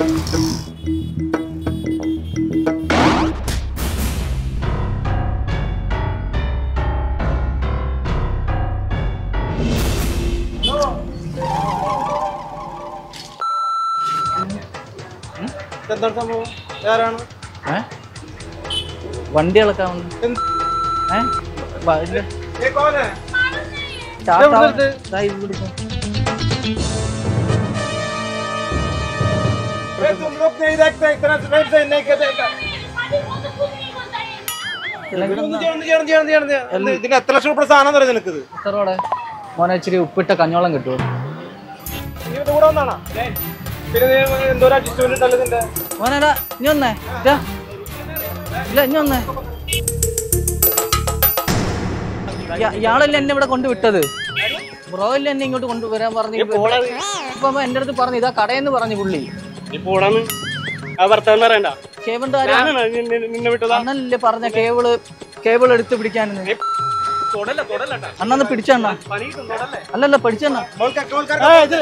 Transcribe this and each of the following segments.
എന്താണ് സംഭവം ആരാണ് ഏ വണ്ടി ഇളക്കാവുന്നു എന്ത്? ഏ ബ- ഇല്ല. ഏ, കോനെ? സ്റ്റാർട്ട് എവിടെ ആവാൻ- ഇത്? ദാ ഇവിടുന്ന്. ए, तुम लोग नहीं देखते इतना टाइम से नहीं कहते ഒന്ന് ചെയ്യണം, ഒന്ന് ചെയ്യണം, ചെയ്യണം, ചെയ്യണം, ചെയ്യണം. എന്ത് ഇതിന് എത്ര ലക്ഷം രൂപ സാധനം തരാം നിനക്ക് ഇത് എത്രയോടെ മോനെ ഇച്ചിരി ഉപ്പിട്ട കഞ്ഞോളം കിട്ടുമോ നീ ഇവിടെ കൂടെ വന്നാണോ പിന്നെ നീ എന്തോ ഒരു അഡ്ജസ്റ്റ്മെന്റ് ഉണ്ടല്ലോ ഇതിന്റെ മോനെ ഇതാ, ഇനി വന്നേ ഇതാ. ഇല്ല ഇനി വന്നേ ഇയാ- ഇയാളല്ലേ എന്നെ ഇവിടെ കൊണ്ട് വിട്ടത് ബ്രോ അല്ലേ എന്നെ ഇങ്ങോട്ട് കൊണ്ടുവരാൻ പറഞ്ഞു ഇപ്പൊ അവൻ എന്റെ അടുത്ത് പറഞ്ഞു ഇതാ കടയെന്ന് പറഞ്ഞു പുള്ളി നീ പോടാന്ന് ആ ഭർത്താവ് പറയണ്ട കേബിളിന്റെ ഞാനാണ് നി- നി- നിന്നെ വിട്ടതാ അണ്ണല്ലേ പറഞ്ഞ കേബിള് കേബിൾ എടുത്ത് പിടിക്കാനെന്ന് തൊടല്ല തൊടല്ലട്ടാ അണ്ണന്ന് പിടിച്ചണ്ണ പണി കിട്ടും തൊടല്ലേ അല്ലല്ല പഠിച്ചണ്ണ മോൾക്കാ, മോൾക്കാ.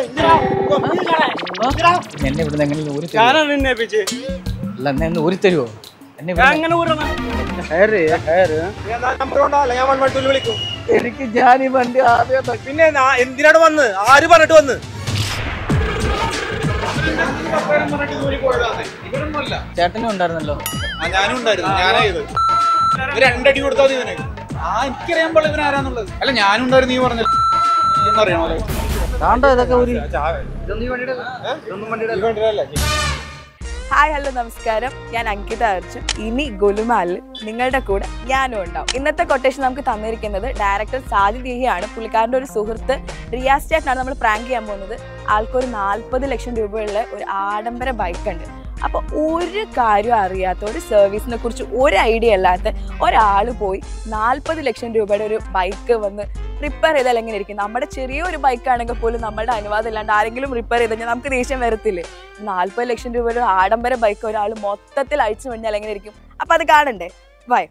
എന്നെ ഇവിടുന്ന് എങ്ങനെ ഊരി തരുമോ ഞാനാണ് നിന്നെ ഏൽപ്പിച്ച് അല്ല എന്നെ ഒന്ന് ഊരി തരുമോ എന്നെ ഞാൻ ഇവിടെ അങ്ങനെ ഊരണം നീ എന്നാ നമ്പർ കൊണ്ടാ അല്ല ഞാൻ വൺ വൺ ടൂല് വിളിക്കും എനിക്ക് ഞാൻ ഈ വണ്ടി ആദ്യം തൊ- പിന്നെ നാ- എന്തിനാണ് വന്ന് ആര് പറഞ്ഞിട്ട് വന്ന് ഇവരൊന്നുമല്ല ചേട്ടനും ഉണ്ടായിരുന്നല്ലോ ആ ഞാനും ഉണ്ടായിരുന്നു ഞാനാ ഇത് ഇവര് രണ്ടടി കൊടുത്താൽ മതി ഇവന് ആ എനിക്കറിയാൻ പാടില്ല ഇവൻ ആരാന്നുള്ളത് അല്ല ഞാനും ഉണ്ടായിരുന്നു നീ പറഞ്ഞു എന്നറിയണോ താണ്ടോ ഇതൊക്കെ ഊരി വണ്ടിയിലല്ലേ ഹായ് ഹലോ നമസ്കാരം ഞാൻ അങ്കിത അർജുൻ ഇനി ഗുലുമാലിൽ നിങ്ങളുടെ കൂടെ ഞാനും ഉണ്ടാവും ഇന്നത്തെ കൊട്ടേഷൻ നമുക്ക് തന്നിരിക്കുന്നത് ഡയറക്ടർ സാജി ദീഹിയാണ് പുള്ളിക്കാരൻ്റെ ഒരു സുഹൃത്ത് റിയാസ് ചേട്ടനാണ് നമ്മൾ പ്രാങ്ക് ചെയ്യാൻ പോകുന്നത് ആൾക്കൊരു നാൽപ്പത് ലക്ഷം രൂപയുള്ള ഒരു ആഡംബര ബൈക്ക് ഉണ്ട് അപ്പോൾ ഒരു കാര്യം അറിയാത്ത ഒരു സർവീസിനെ കുറിച്ച് ഒരു ഐഡിയ അല്ലാത്ത ഒരാൾ പോയി നാൽപ്പത് ലക്ഷം രൂപയുടെ ഒരു ബൈക്ക് വന്ന് റിപ്പയർ ചെയ്താൽ എങ്ങനെ ഇരിക്കും നമ്മുടെ ചെറിയൊരു ബൈക്ക് ആണെങ്കിൽ പോലും നമ്മുടെ അനുവാദം ഇല്ലാണ്ട് ആരെങ്കിലും റിപ്പയർ ചെയ്ത് കഴിഞ്ഞാൽ നമുക്ക് ദേഷ്യം വരത്തില്ലേ നാൽപ്പത് ലക്ഷം രൂപ ഒരു ആഡംബര ബൈക്ക് ഒരാൾ മൊത്തത്തിൽ അഴിച്ചു കഴിഞ്ഞാൽ എങ്ങനെ ഇരിക്കും അപ്പൊ അത് കാണണ്ടേ ബൈ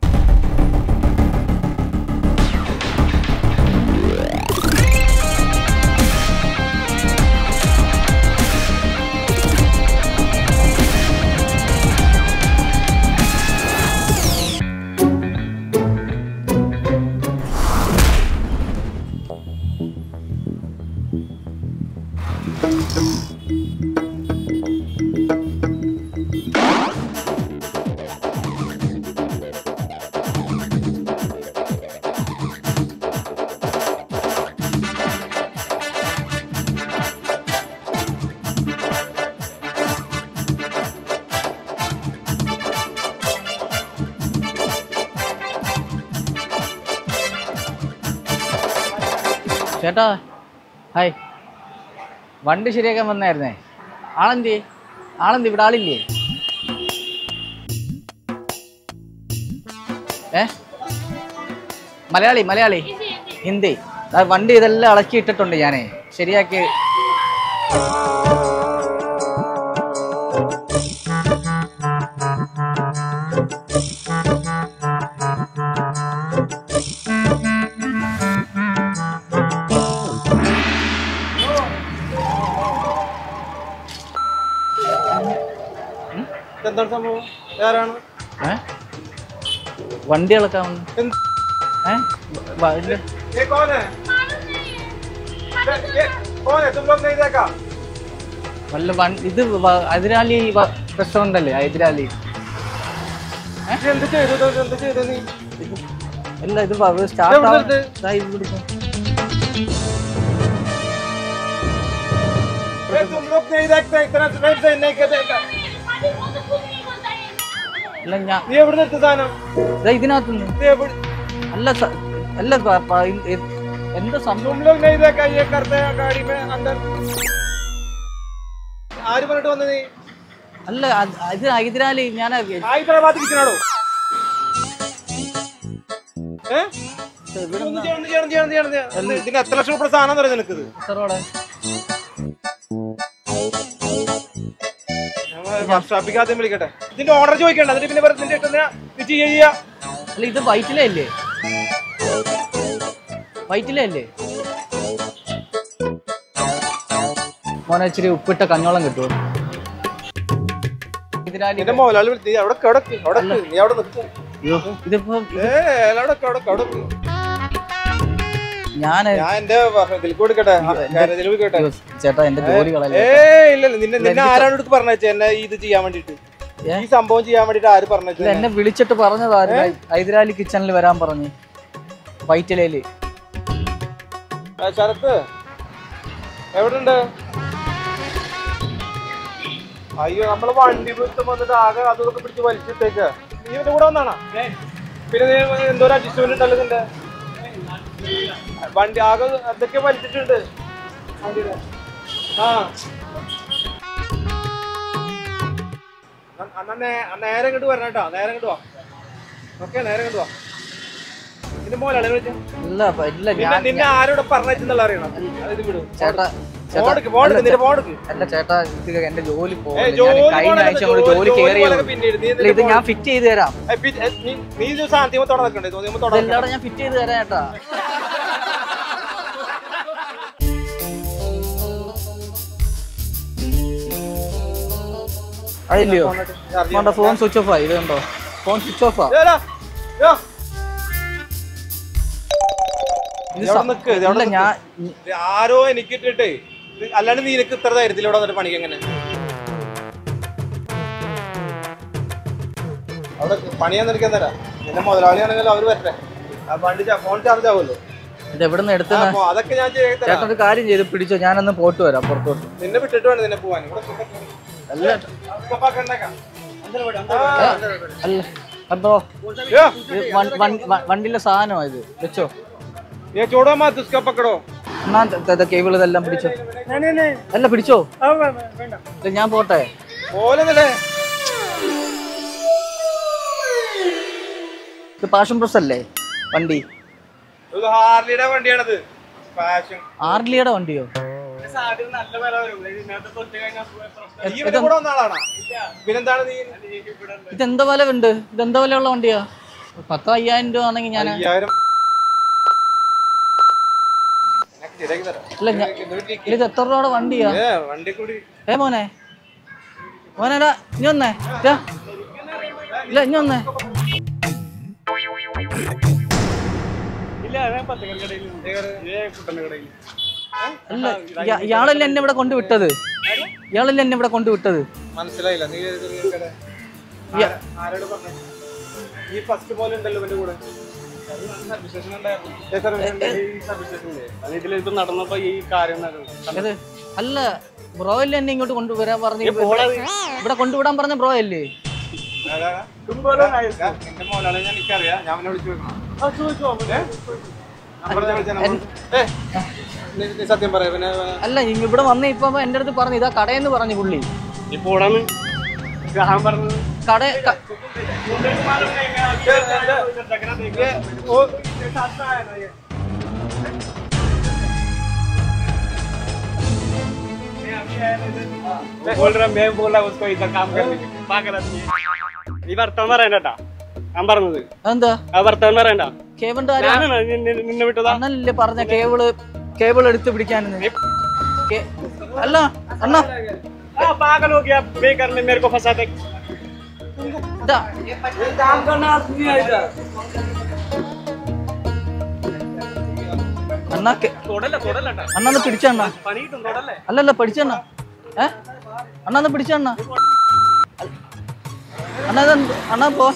ചേട്ടാ ഹായ് വണ്ടി ശരിയാക്കാൻ വന്നായിരുന്നേ ആളെന്തി ആളെന്തി ഇവിടെ ആളില്ലേ ഏ മലയാളി മലയാളി ഹിന്ദി ആ വണ്ടി ഇതെല്ലാം ഇളക്കി ഇട്ടിട്ടുണ്ട് ഞാനേ ശരിയാക്കി എന്താണ് സംഭവം ആരാണ് ഏ വണ്ടി ഇളക്കാവുന്നു എന്ത്? ഏ ബ- ഇല്ല. ये कौन है ये कौन है तुम लोग नहीं देखा വല്ല വൺ- ഇത് വ- അതിരാലി റെസ്റ്റോറന്റ് അല്ലേ ഹൈദരാലി ഇത് എന്ത് ചെയ്തു ഇത് എന്ത് ചെയ്തു നീ അല്ല ഇത് സ്റ്റാർട്ട് എവിടുന്ന് ये तुम लोग नहीं देखते इतना टाइम से नहीं कहते അല്ല ഞാൻ നീ എവിടെ നിർത്തി സാധനം ദാ ഇതിനകത്തുനിന്ന് നീ എവിടെ അല്ല സ- അല്ല പ- പ- എ- എന്താ സംഭവം तुम लोग नहीं देखा ये करते हैं गाड़ी में अंदर ആര് പറഞ്ഞിട്ട് വന്നത് നീ അല്ല അത് ഇത് ഹൈദരാലി ഞാൻ ഹൈദരാബാദ് കിച്ചനാടോ ഏ ഒന്ന് ചെയ്യണം, ഒന്ന് ചെയ്യണം, ചെയ്യണം, ചെയ്യണം, ചെയ്യണം. എന്ത് ഇതിന് എത്ര ലക്ഷം രൂപ സാധനം തരാം നിനക്ക് ഇത് വർഷാപ്പിക്ക് ആദ്യം വിളിക്കട്ടെ ഇതിന്റെ ഓർഡർ ചോദിക്കണ്ട എന്നിട്ട് പിന്നെ വെറുതെ നിന്റെ ഇഷ്ടത്തിന് നീ ചെയ്യുക ചെയ്യുക. അല്ല ഇത് വൈറ്റിലേ അല്ലേ വൈറ്റിലേ അല്ലേ മോനെ ഇച്ചിരി ഉപ്പിട്ട കഞ്ഞോളം കിട്ടുമോ എതിരാളി നിന്റെ മോഹൻലാൽ വിളിച്ച് നീ അവിടെ കിടക്ക് അവിടെ നിക്ക്. നീ അവിടെ നിൽക്കും ഇതിപ്പോ ഏ അവിടെ കിടക്ക് അവിടെ നിക്ക്. ഞാൻ ഞാൻ എന്റെ ഇതിൽ കൊടുക്കട്ടെ കാര്യത്തിൽ കൊടുക്കട്ടെ ചേട്ടാ എന്റെ ജോലികളല്ലേ ഏ ഇല്ല ഇല്ല നിന്നെ നിന്നെ ആരാണ് എടുത്ത് പറഞ്ഞേ എന്നെ ഇത് ചെയ്യാൻ വേണ്ടിട്ട് ഈ സംഭവം ചെയ്യാൻ വേണ്ടിട്ട് ആര് പറഞ്ഞു ഇല്ല, എന്നെ വിളിച്ചിട്ട് പറഞ്ഞതായിരുന്നു ഹൈദരാലി കിച്ചണിൽ വരാൻ പറഞ്ഞു വൈറ്റിലയില് ശരത്ത് എവിടെ ഉണ്ട് അയ്യോ നമ്മള് വണ്ടി വൃത്തം വന്നിട്ട് ആകെ അതൊക്കെ പിടിച്ച് വലിച്ചിട്ടേക്ക നീ ഇവന്റെ കൂടെ വന്നാണോ പിന്നെ നീ എന്തോ ഒരു അഡ്ജസ്റ്റ്മെന്റ് ഉണ്ടല്ലോ നിന്റെ വണ്ടി ആകെ എന്തൊക്കെ വലിച്ചിട്ടുണ്ട് വണ്ടിയുടെ. ആ അ- അന്നാ നേ- നേരെ ഇങ്ങോട്ട് വരണം കേട്ടോ നേരെ ഇങ്ങോട്ട് വാ ഓക്കെ നേരെ ഇങ്ങോട്ട് വാ നിന്റെ മോലാണ് വിളിച്ചത് ഇല്ല പ- ഇല്ല നിന്നെ ഞാൻ നിന്നെ ആരോട് പറഞ്ഞെന്നുള്ള അറിയണം അത് വിടും ചേട്ടാ ചേട്ടാ ഫോണെടുക്ക് ഫോണെടുക്ക് നിന്റെ ഫോണെടുക്ക് അല്ല ചേട്ടാ ഇത് എന്റെ ജോലി ഏയ് പോകുന്നു ജോലി ഞാൻ കഴിഞ്ഞ പോണത് ആഴ്ച അങ്ങോട്ട് ജോലി- ജോലി ജോലി കയറിയേ പോണത് ഉള്ളൂ. പിന്നീട്. നീ ഇല്ല നിന്റെ ഇത് ഞാൻ phone- ഫിറ്റ് ചെയ്ത് തരാം ഏയ് പി- ഏയ് നീ- നീ ഇത് സാന്തിമ തുടക്കണ്ടേ തോന്നിയപ്പോ തുടങ്ങണ്ട ഇതെല്ലാം ഞാൻ ഫിറ്റ് ചെയ്ത് തരാം ചേട്ടാ അതില്ലയോ വേണ്ട ഫോൺ സ്വിച്ച് ഓഫ് ആയി ഇത് കണ്ടോ ഫോൺ സ്വിച്ച് ഓഫ് ആ ഇത് ഇതവിടെ സ- നിക്ക്, ഇതവിടെ ഇല്ല നിക്ക്. ഞാൻ ആരോ എനിക്ക് ഇട്ടിട്ടേ ഇത് അല്ലാണ്ട് നീ എനിക്ക് ഇത്ര ധൈര്യത്തിൽ ഇവിടെ വന്നിട്ട് പണിക്ക് എങ്ങനെ അവിടെ പണിയാൻ നിൽക്കാൻ തരാം നിന്റെ മുതലാളിയാണെങ്കിൽ അവര് വരട്ടെ ആ വണ്ടി ഫോൺ ചാർജ് ആവുമല്ലോ ഇത് എവിടെ നിന്ന് ആ, എടുത്തുന്ന അപ്പൊ അതൊക്കെ ഞാൻ ചെയ്ത് ചേട്ടൻ തരാം ഒരു കാര്യം ചെയ്ത് പിടിച്ചോ ഞാനൊന്ന് പോട്ട് വരാം പുറത്തോട്ട് നിന്നെ വിട്ടിട്ട് വേണം നിന്നെ പോവാൻ ഇവിടെ അല്ല ഉസ്കപ്പാക്ക് ഉണ്ടാക്കാം. ആ, അല്ല അതോ യോ, ഇത് വൺ- വൺ- വൺ- വണ്ടിയിലെ സാധനമാ ഇത് വെച്ചോ ये छोड़ो मत उसका पकड़ो എന്നാ കേബിൾ ഇതെല്ലാം പിടിച്ചോ അല്ല പിടിച്ചോ ഇത് ഞാൻ പോട്ടെ പോലെന്നല്ലേ ഇത് പാഷൻ പ്രസ് അല്ലേ വണ്ടി ഇത് ഹാർലിയുടെ വണ്ടിയാണത് ഫാഷൻ ആർലിയുടെ വണ്ടിയോ സാധ്യത നല്ല വില വരും ഇതിനകത്ത് തൊട്ട് കഴിഞ്ഞാൽ പ്രശ്നം ഈ ഇവിടെ കൂടെ വന്ന ആളാണോ പിന്നെന്താണ് നീ ഇതെന്താ വില ഉണ്ട് ഇതെന്താ വിലയുള്ള വണ്ടിയാ പത്തോ അയ്യായിരം രൂപ ആണെങ്കിൽ ഞാൻ അയ്യായിരം നിനക്ക് ശരിയാക്കി തരാം. അല്ല ഞാൻ ഇത് എത്ര രൂപയുടെ വണ്ടിയാ ഏ, വണ്ടി കൂടി ഏ മോനെ മോനെടാ ഇനി വന്നേ ഇതാ. ഇല്ല ഇനി വന്നേ ഇല്ല അതെ പച്ചക്കറി കടയിൽ ഇതേ കുട്ടന്റെ കടയിൽ അല്ല ഇയാ- ഇയാളല്ലേ എന്നെ ഇവിടെ കൊണ്ട് വിട്ടത് ഇയാളല്ലേ എന്നെ ഇവിടെ കൊണ്ട് വിട്ടത് മനസ്സിലായില്ല നീ ഏത് കട? ആരാ- ആരോട് പറഞ്ഞു ഈ ഫസ്റ്റ് പോലെ ഉണ്ടല്ലോ ഇവന്റെ കൂടെ ഏ, സർവീസ് ഉണ്ട്. അത് ഇതിലിപ്പോ നടന്നപ്പോ ഈ കാര്യം നടന്നു ഇത് അല്ല ബ്രോ അല്ലേ എന്നെ ഇങ്ങോട്ട് കൊണ്ടുവരാൻ പറഞ്ഞു പോളത്. ഇവിടെ കൊണ്ടുവിടാൻ പറഞ്ഞ ബ്രോ അല്ലേ അതാ, ഞാൻ- നിന്റെ മോനാളെ ഞാൻ എനിക്കറിയാം ഞാൻ അവനെ വിളിച്ചു വെക്കണം നമ്പർ ഞാൻ വിളിച്ച നമ്പർ ഏ, നീ- നീ സത്യം പറയാ പിന്നെ അല്ല ഇങ്ങ് ഇവിടെ വന്ന് ഇപ്പൊ എന്റെ അടുത്ത് പറഞ്ഞു ഇതാ കടയെന്ന് പറഞ്ഞു പുള്ളി ഈ പോടാന്ന് ഞാൻ പറഞ്ഞത് കട ക- ये वो बोल रहा मैं बोला उसको इधर काम करने के लिए पागल आदमी है ഈ വർത്തമാനം പറയണ്ടാ ഞാൻ പറഞ്ഞത് എന്താ ആ വർത്തമാനം പറയണ്ട കേബിളിന്റെ കാര്യം ഞാനാണ് നിന്നെ നിന്നെ വിട്ടതാ അണ്ണനല്ലേ പറഞ്ഞ കേബിള് കേബിൾ എടുത്ത് പിടിക്കാൻ അല്ല അണ്ണ हाँ पागल हो गया बेकार में मेरे को फंसा दे ഇതാ അണ്ണ തൊടല്ല തൊടല്ലട്ടാ അണ്ണന്ന് പിടിച്ചണ്ണ പണി കിട്ടും തൊടല്ലേ അല്ലല്ല പിടിച്ചണ്ണ ഏ അണ്ണന്ന് പിടിച്ചണ്ണ അണ്ണ ഇതെന്ത് അണ്ണ പോ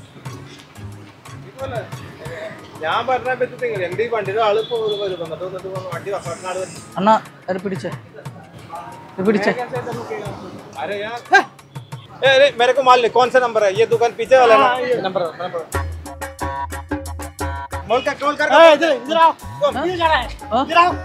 ഞാൻ പറഞ്ഞ പറ്റി എന്റെ ഈ വണ്ടിയുടെ ആള് ഇപ്പൊ വരും വന്നിട്ട് വന്നിട്ട് വണ്ടി വസാക്കുന്ന ആള് വരും. അണ്ണ അത് പിടിച്ചേ ഇത് പിടിച്ചേ अरे यार ए, अरे मेरे को मान ले कौन सा नंबर है ये दुकान पीछे वाला ना नंबर नंबर कॉल कर कॉल कर इधर इधर आओ इधर जाना है ആ? इधर आओ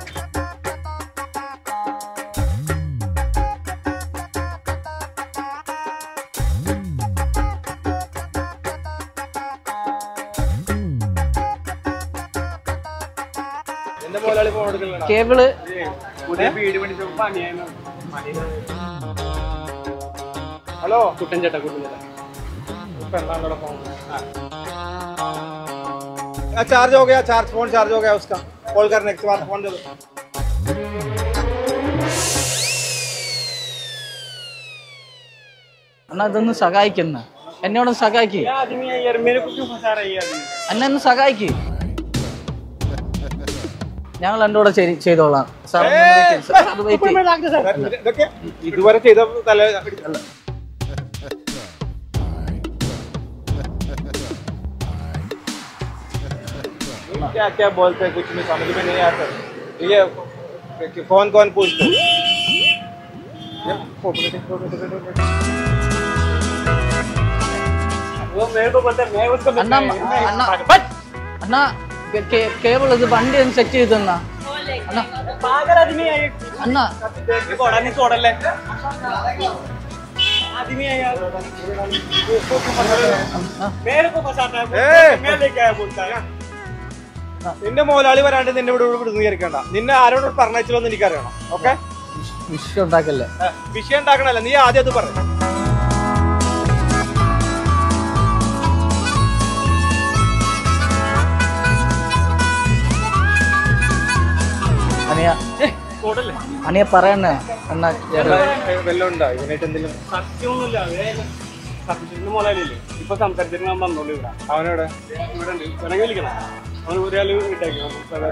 എന്റെ മുതലാളി ഫോൺ എടുക്കലാണ് കേബിള് പുതിയ വീട് പണിച്ചപ്പോ പണിയായിരുന്നു ഹലോ കുട്ടൻ ചേട്ടാ കുട്ടൻ ചേട്ടാ ഇപ്പൊ എന്താണ് ഫോൺ चार्ज हो गया चार्ज फोन चार्ज हो गया उसका कॉल करने के बाद फोन दे दो അണ്ണാ ഇതൊന്ന് സഹായിക്കുന്ന എന്നോടൊന്ന് സഹായിക്ക് क्या आदमी है यार मेरे को क्यों फंसा रही है आदमी എന്നെ ഒന്ന് സഹായിക്ക് ഞങ്ങൾ എൻ്റെ കൂടെ ചെയ്- ചെയ്തോളാം സാർ ഒന്ന് wait ചെയ്യ്. സാർ, സാർ wait ചെയ്യ്. ഇതൊക്കെ ഇതുവരെ ചെയ്ത തല क्या क्या बोलते हैं कुछ नहीं समझ में नहीं आता ये कौन कौन पूछते वो मेरे को पता है मैं उसको അണ്ണാ അണ്ണാ അണ്ണാ കേ- കേ- കേബിൾ ഇത് വണ്ടി ഒന്ന് സെറ്റ് ചെയ്ത് തന്നാ അണ്ണാ पागल आदमी है ये അണ്ണാ ये घोड़ा नहीं छोड़ ले आदमी है यार उसको क्यों फंसा रहे हो? मेरे को फंसाता है ए! मैं लेके आया बोलता है നിന്റെ മുതലാളി വരാണ്ട് നിന്നെ ഇവിടെ വിടുന്നു വിചാരിക്കണ്ട നിന്നെ ആരോട് പറഞ്ഞില്ലെന്ന് എനിക്കറിയണം ഓക്കെ വിഷയം ഉണ്ടാക്കല്ലേ വിഷയം ഉണ്ടാക്കണല്ല നീ ആദ്യം അത് പറഞ്ഞു അനിയ छोड़ ले അനിയ പറയണ എന്നാ വല്ലതും ഉണ്ടോ ഇതിനായിട്ട് എന്തെങ്കിലും സത്യമൊന്നുമില്ല വേഗം സത്യത്തിന്റെ മുതലാളിയില്ലേ ഇപ്പൊ സംസാരിച്ചിട്ട് ഞാൻ വന്നോളൂ ഇവിടെ അവനോട് ഇവിടെ ഉണ്ട് വേണമെങ്കിൽ വിളിക്കണം അവൻ ഒരാൾ വിട്ടേക്കും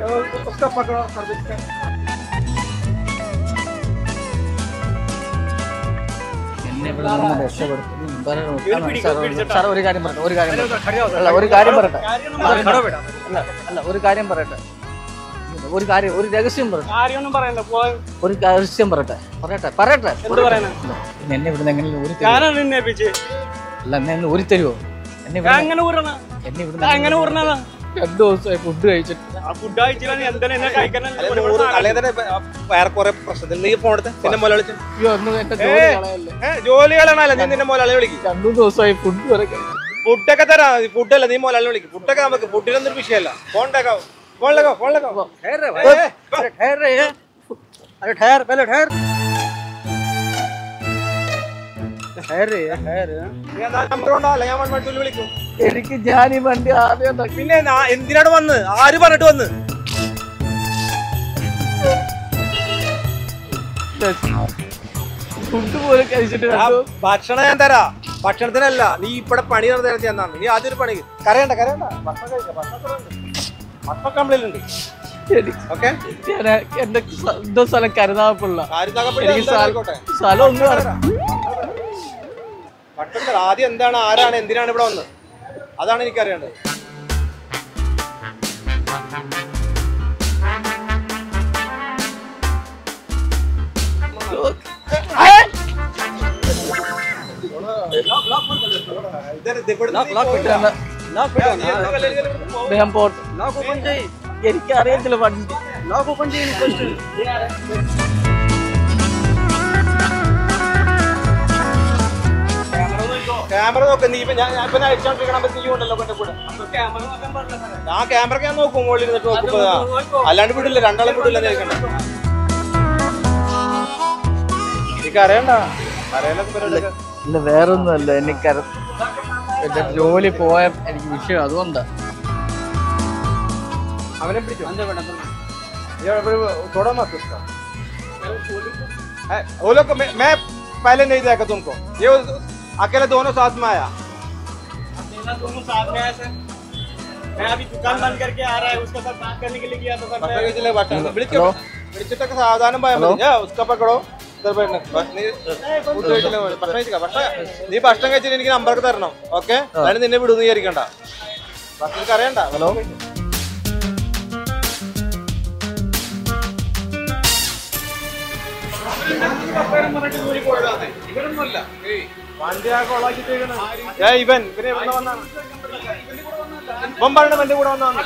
എന്നെ ഇവിടെ നിന്ന് രക്ഷപ്പെടുത്തും ഉം, പറയണോ? ഇവര് പിടിക്കും, സാർ, പിടിച്ചിട്ടാ. സാർ ഒരു കാര്യം പറയട്ടെ ഒരു കാര്യം പറയട്ടെ അല്ല ഒരു കാര്യം പറയട്ടെ അല്ല അല്ല ഒരു കാര്യം പറയട്ടെ ഒരു കാര്യം ഒരു രഹസ്യം പറയട്ടെ കാര്യമൊന്നും പറയണ്ട പോവാൻ ഒരു രഹസ്യം പറയട്ടെ പറയട്ടെ പറയട്ടെ എന്ത് പറയാനാ ഇന്ന് എന്നെ ഇവിടുന്ന് എങ്ങനെ ഊരി തരുമോ ഞാനാണ് നിന്നെ ഏൽപ്പിച്ച് അല്ല എന്നെ ഒന്ന് ഊരി തരുമോ എന്നെ ഞാൻ ഇവിടെ അങ്ങനെ ഊരണ എന്നെ ഞാൻ ഇവിടുന്ന് അങ്ങനെ ഊരണതാ രണ്ടു ദിവസമായി ഫുഡ് കഴിച്ചിട്ട് ആ ഫുഡ് കഴിച്ചില്ല നീ എന്താണ് എന്നെ കഴിക്കാനല്ല വേറെ കുറെ പ്രശ്നത്തിൽ നീ ഫോണെടുത്ത് നിന്നെ മുതലാളി അയ്യോ ഒന്ന് എന്റെ ജോലി കളയല്ലേ ജോലികളാണല്ല നീ നിന്നെ മുതലാളി വിളിക്കും രണ്ടു ദിവസമായി ഫുഡ് വരെ കഴിച്ചു ഫുഡൊക്കെ തരാം ഫുഡല്ല നീ മുതലാളി വിളിക്കും ഫുഡൊക്കെ നമുക്ക് ഫുഡിനൊന്നും ഒരു വിഷയമല്ല ഫോണിലേക്കാവും ഫോണിലേക്കോ ഫോണിലേക്കോ अरे ठहर पहले ठहर ठहर रे ठहर നീ എന്താ നമ്പർ ഉണ്ടോ അല്ല ഞാൻ വൺ വൺ ടൂല് വിളിക്കും എനിക്ക് ഞാൻ ഈ വണ്ടി ആദ്യം ഉണ്ടാക്കി പിന്നെ നാ- എന്തിനാണ് വന്ന് ആര് പറഞ്ഞിട്ട് വന്ന് ഫുഡ് പോലും കഴിച്ചിട്ട് ആ രണ്ടു ഭക്ഷണം ഞാൻ തരാ ഭക്ഷണത്തിനല്ല നീ ഇവിടെ പണി നടന്നു തന്നാണ് നീ ആദ്യം ഒരു പണി കരയണ്ട കരയണ്ട ഭക്ഷണം കഴിക്കാം ഭക്ഷണം ഭക്ഷണം കംപ്ലീറ്റ് ഉണ്ട് എനിക്ക് ഓക്കെ ഞാൻ- എന്റെ സ്വന്തം സ്ഥലം കരുതാപ്പിള്ള ആരും തകപ്പെടി എനിക്ക് എന്തായാലും സ്ഥലം ആയിക്കോട്ടെ. സ്ഥലം ഒന്നും അറിയാം ഭക്ഷണം തരാം. ആദ്യം എന്താണ് ആരാണ് എന്തിനാണ് ഇവിടെ വന്നത് അതാണ് എനിക്കറിയേണ്ടത് ഇതൊരു- ഇത് ഇവിടുന്ന് നീ പോയില്ല. നീ എന്താ വലിയ രീതിയിൽ ഇവിടുന്ന് പോകും? ഞാൻ പോട്ടെ എനിക്ക് അറിയത്തില്ല വണ്ടി ക്യാമറ നോക്ക് നീ ഇപ്പൊ ഞാൻ ഞാൻ ഇപ്പൊ അയച്ചോണ്ടിരിക്കണം നീ ഉണ്ടല്ലോ എന്റെ കൂടെ ക്യാമറ നോക്കാൻ പാടില്ല ആ ക്യാമറ ഞാൻ നോക്കും മുകളിൽ ഇരുന്നിട്ട് നോക്കുമ്പോ ദാ. അല്ലാണ്ട് വിടില്ല രണ്ടാളും വിടില്ല കേൾക്കണ്ട എനിക്ക് അറിയണ്ട അറിയാലൊക്കെ പരിപാടിയൊക്കെ. ഇല്ല വേറൊന്നുമല്ല എനിക്ക് എന്റെ ജോലി പോയ എനിക്ക് വിഷയം അതുകൊണ്ടാ അവനെ പിടിച്ചോ ये थोड़ा मत उसका है, वो लोग मैं, मैं पहले नहीं देखा तुमको ये उस- अकेले दोनों साथ में आया मेरा दोनों साथ में आया सर मैं अभी दुकान बंद करके आ रहा है उसके साथ बात करने के लिए गया तो सर मैं ഭക്ഷണം ഭക്ഷണം വിളിച്ചോ വിളിച്ചിട്ടൊക്കെ സാവധാനം പോയാൽ മതി ഏ, ഉസ്ക പക്കടോ ഇതർ പോയിട്ട് ഭ- നീ ഫുഡ് കഴിച്ചില്ല ഭക്ഷണം കഴിച്ചില്ല ഭക്ഷണം നീ ഭക്ഷണം കഴിച്ചിട്ട് എനിക്ക് നമ്പർ തരണം ഓക്കെ അതിന് നിന്നെ വിടുന്നു വിചാരിക്കണ്ട ഭക്ഷണം അറിയണ്ട ഹലോ ഏ, ഇവൻ ഇവനെ എവിടെ വന്നാണ് ഇവൻ പറയണ എന്റെ കൂടെ വന്നാണ്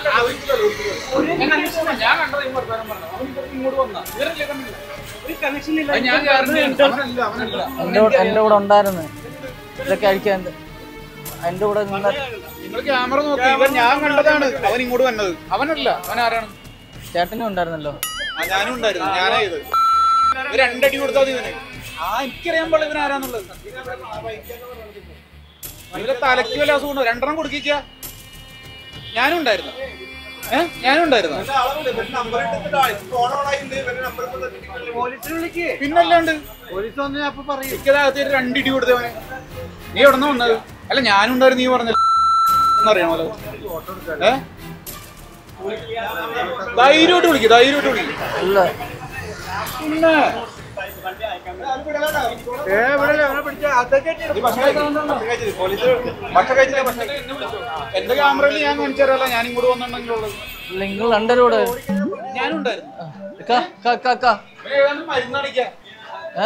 कोई कनेक्शन नहीं എന്റെ കൂടെ എന്റെ കൂടെ ഉണ്ടായിരുന്നു ഇതൊക്കെ അഴിക്കാൻ എന്റെ കൂടെ നിന്ന നിങ്ങൾ ക്യാമറ നോക്കി ഇവൻ ഞാൻ കണ്ടതാണ് അവൻ ഇങ്ങോട്ട് വന്നത് അവനല്ല അവൻ ആരാണ് ചേട്ടനും ഉണ്ടായിരുന്നല്ലോ ആ ഞാനും ഉണ്ടായിരുന്നു ഞാനാ ഇത് ഇവൻ രണ്ടടി കൊടുത്താൽ മതി ഇവന് ആ എനിക്കറിയാൻ പാടില്ല ഇവൻ ആരാന്നുള്ളത് ഇവരെ തലയ്ക്ക് വല്ല അസുഖമുണ്ടോ രണ്ടെണ്ണം കൊടുക്കിച്ച ഞാനും ഉണ്ടായിരുന്നു ഏഹ് ഞാനും ഉണ്ടായിരുന്നു പിന്നല്ലാണ്ട് പോലീസ് വന്ന് അപ്പൊ പറയും എനിക്കകത്ത് രണ്ടിടി കൊടുത്തവനെ നീ എവിടെ നിന്ന് വന്നത് അല്ല ഞാനും ഉണ്ടായിരുന്നു നീ പറഞ്ഞ അറിയണമല്ലോ ഏ ധൈര്യമായിട്ട് വിളിക്കും ധൈര്യമായിട്ട് വിളിക്കും അല്ല പിന്നെ നീ ഭക്ഷണം കഴിക്ക്. ഭക്ഷണം കഴിച്ചിട്ട് പോലീസ് ഭക്ഷണം കഴിച്ചില്ല ഭക്ഷണം കഴിക്ക്. എന്റെ ക്യാമറയിൽ ഞാൻ കാണിച്ചറിയാലോ ഞാൻ ഇങ്ങോട്ട് വന്നിട്ടുണ്ടെങ്കിലുള്ളത് നിങ്ങൾ രണ്ടരോട് ഞാനും ഉണ്ടായിരുന്നു ഏതാണ്ട് മരുന്ന് അടിക്കാൻ ഏ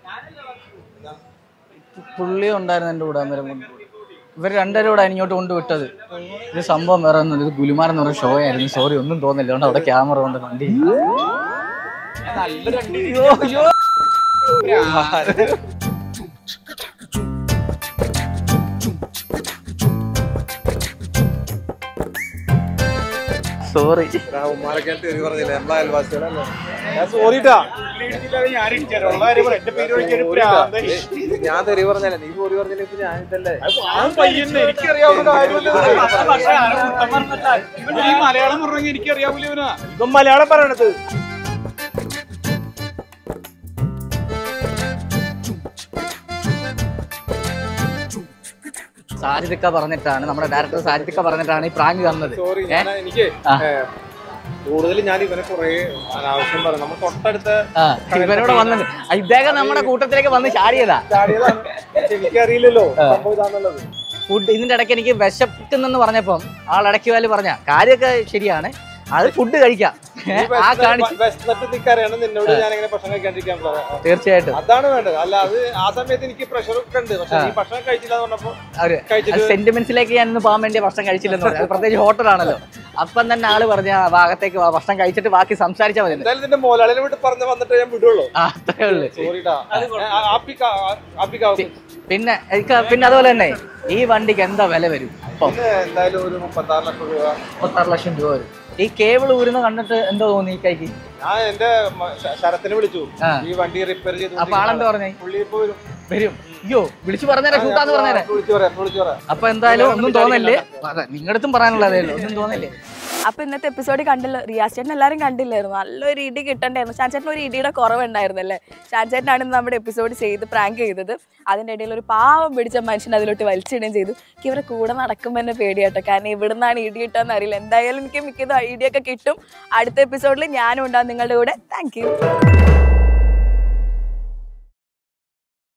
പുള്ളി ഉണ്ടായിരുന്നു എൻ്റെ കൂടെ അന്നേരം കൊണ്ട് ഇവർ രണ്ടുപേരും കൂടെ ഇങ്ങോട്ട് കൊണ്ടുവിട്ടത് ഇത് സംഭവം വേറെ ഒന്നും ഇത് ഗുലുമാരെന്ന് പറഞ്ഞ ഷോ ആയിരുന്നു സോറി ഒന്നും തോന്നില്ല അതുകൊണ്ട് അവിടെ ക്യാമറ കൊണ്ട് വണ്ടി നല്ല രണ്ട് സോറി ഉമ്മാരൊക്കെ തെറി പറഞ്ഞില്ലേ നമ്മളെ അയൽവാസികളല്ലേ ഞാൻ സോറിട്ടാ ഞാൻ ഇടിച്ചാലോ ഉള്ള കാര്യം പറ. എന്റെ പേര് വിളിക്കാൻ ഒരു പ്രാന്തായി. ഞാൻ തെറി പറഞ്ഞല്ലേ നീ സോറി പറഞ്ഞില്ല ഇപ്പൊ ഞാൻ ഇതല്ലേ ആ പയ്യനെ എനിക്കറിയാവുന്ന കാര്യമല്ലേ ഇത്? പക്ഷേ ആരെ കുറ്റം പറഞ്ഞിട്ടല്ല. ഇവന് ഈ മലയാളം പറഞ്ഞെങ്കിൽ എനിക്കറിയാവില്ല ഇവനാ ഇപ്പം മലയാളം പറയണത് സാജിദിക്ക പറഞ്ഞിട്ടാണ് നമ്മുടെ ഡയറക്ടർ സാജിദിക്ക പറഞ്ഞിട്ടാണ് ഈ പ്രാങ്ക് തന്നത് സോറി ഞാൻ എനിക്ക് ആ. കൂടുതൽ ഞാൻ ഇവനെ കുറെ അനാവശ്യം പറഞ്ഞു നമ്മൾ തൊട്ടടുത്ത ആ ഇവരോട് വന്നത് ഇദ്ദേഹം നമ്മുടെ കൂട്ടത്തിലേക്ക് വന്ന് ചാടിയതാ ചാടിയതാണ് പക്ഷെ എനിക്കറിയില്ലല്ലോ സംഭവം ഇതാന്നുള്ളത് ഫുഡ് ഇതിന്റെ ഇടയ്ക്ക് എനിക്ക് വിശക്കുന്നെന്ന് പറഞ്ഞപ്പം ആളിടയ്ക്ക് വാല് പറഞ്ഞ കാര്യമൊക്കെ ശരിയാണ് അത് ഫുഡ് കഴിക്കാം ഏ, ആ കാണിച്ച് വിശന്നിട്ട് നിക്കറിയാണ് നിന്നോട് ഞാൻ എങ്ങനെ ഭക്ഷണം കഴിക്കാണ്ടിരിക്കാൻ പറഞ്ഞത് തീർച്ചയായിട്ടും അതാണ് വേണ്ടത് അല്ല അത് ആ സമയത്ത് എനിക്ക് പ്രഷർ ഒക്കെ ഉണ്ട് പക്ഷെ നീ ഭക്ഷണം കഴിച്ചില്ല എന്ന് പറഞ്ഞപ്പോ അവര് കഴിച്ചിട്ട് സെന്റിമെന്റ്സിലേക്ക് ഞാൻ ഇന്ന് പോകാൻ വേണ്ടി ഭക്ഷണം കഴിച്ചില്ലെന്ന് പറഞ്ഞു അത് പ്രത്യേകിച്ച് ഹോട്ടലാണല്ലോ അപ്പം തന്നെ ആള് പറഞ്ഞ ആ ഭാഗത്തേക്ക് വാ, ഭക്ഷണം കഴിച്ചിട്ട് ബാക്കി സംസാരിച്ചാൽ മതി എന്തായാലും നിന്റെ മോലാളിനെ വിട്ട് പറഞ്ഞ് വന്നിട്ട് ഞാൻ വിടുള്ളൂ ആ അത്രേ ഉള്ളു സോറിട്ടാ ആപ്പിക്കാവും പിന്നെ എനിക്ക് പിന്നെ അതുപോലെ തന്നെ ഈ വണ്ടിക്ക് എന്താ വില വരും ഇപ്പം പിന്നെ എന്തായാലും ഒരു മുപ്പത്താറ് ലക്ഷം രൂപ മുപ്പത്താറ് ലക്ഷം രൂപ വരും ഈ കേബിൾ ഊരുന്ന കണ്ടിട്ട് എന്തോ തോന്നി ഈ കൈക്ക് ഞാൻ എന്റെ മ- ശ- ശരത്തിനെ വിളിച്ചു ആ. ഈ വണ്ടി റിപ്പയർ ചെയ്ത് അപ്പൊ ആളെന്താ പറഞ്ഞേ പുള്ളി ഇപ്പൊ വരും വരും അയ്യോ വിളിച്ചു പറഞ്ഞേരാ ഷൂട്ടാന്ന് പറഞ്ഞേരാ വിളിച്ചു പറയാം വിളിച്ചു പറയാം അപ്പൊ എന്തായാലും ഒന്നും തോന്നില്ലേ അതെ നിങ്ങളടുത്തും പറയാനുള്ളതേ ഉള്ളൂ ഒന്നും തോന്നില്ലേ അപ്പൊ ഇന്നത്തെ എപ്പിസോഡ് കണ്ടല്ലോ റിയാസ് ചേട്ടൻ എല്ലാവരും കണ്ടില്ലായിരുന്നു നല്ലൊരു ഇടി കിട്ടണ്ടായിരുന്നു ഷാൻ ചേട്ടൻ ഒരു ഇടിയുടെ കുറവുണ്ടായിരുന്നല്ലേ ഷാൻ ചേട്ടനാണ് ഇന്ന് നമ്മുടെ എപ്പിസോഡ് ചെയ്ത് പ്രാങ്ക് ചെയ്തത് അതിൻ്റെ ഇടയിൽ ഒരു പാവം പിടിച്ച മനുഷ്യൻ അതിലോട്ട് വലിച്ചിടുകയും ചെയ്തു എനിക്ക് ഇവരെ കൂടെ നടക്കുമ്പോൾ തന്നെ പേടിയാട്ടോ കാരണം ഇവിടുന്നാണ് ഇടി കിട്ടാന്ന് അറിയില്ല എന്തായാലും എനിക്ക് മിക്കതും ഇടിയൊക്കെ കിട്ടും അടുത്ത എപ്പിസോഡിൽ ഞാനും ഉണ്ടാവും നിങ്ങളുടെ കൂടെ താങ്ക്